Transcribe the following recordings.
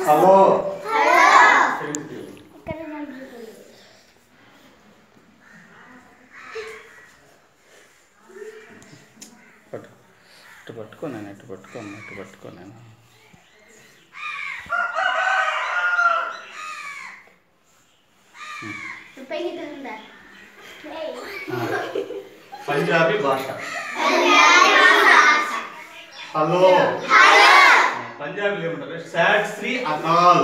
hello పట్టు ఇటు పట్టుకో నేను ఇటు పట్టుకో అమ్మ, ఇటు పట్టుకో నేను పంజాబీ భాష హలో పంజాబీలో ఏమంటారు సాడ్ శ్రీ అకాల్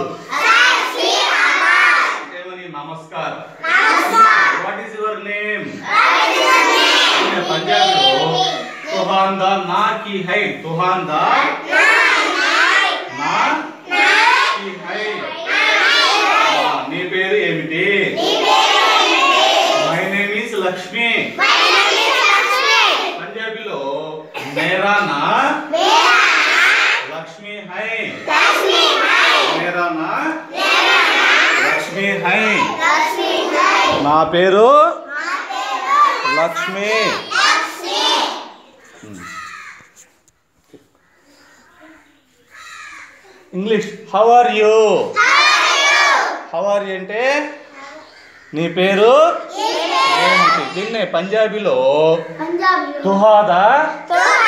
ఏమని నమస్కార్ వాట్ ఈస్ యువర్ నేమ్ పంజాబీలో తుహాందా నా కి హై తుహాందా నా కి హై ఆ, నీ పేరు ఏమిటి మై నేమ్ ఈస్ లక్ష్మి పంజాబీలో మేరా నా లక్ష్మి హై మేరా నా లక్ష్మి హై నా పేరు Lakshmi English how are you how are you అంటే నీ పేరు ఏమిటి దీన్నే పంజాబీలో తుహాదా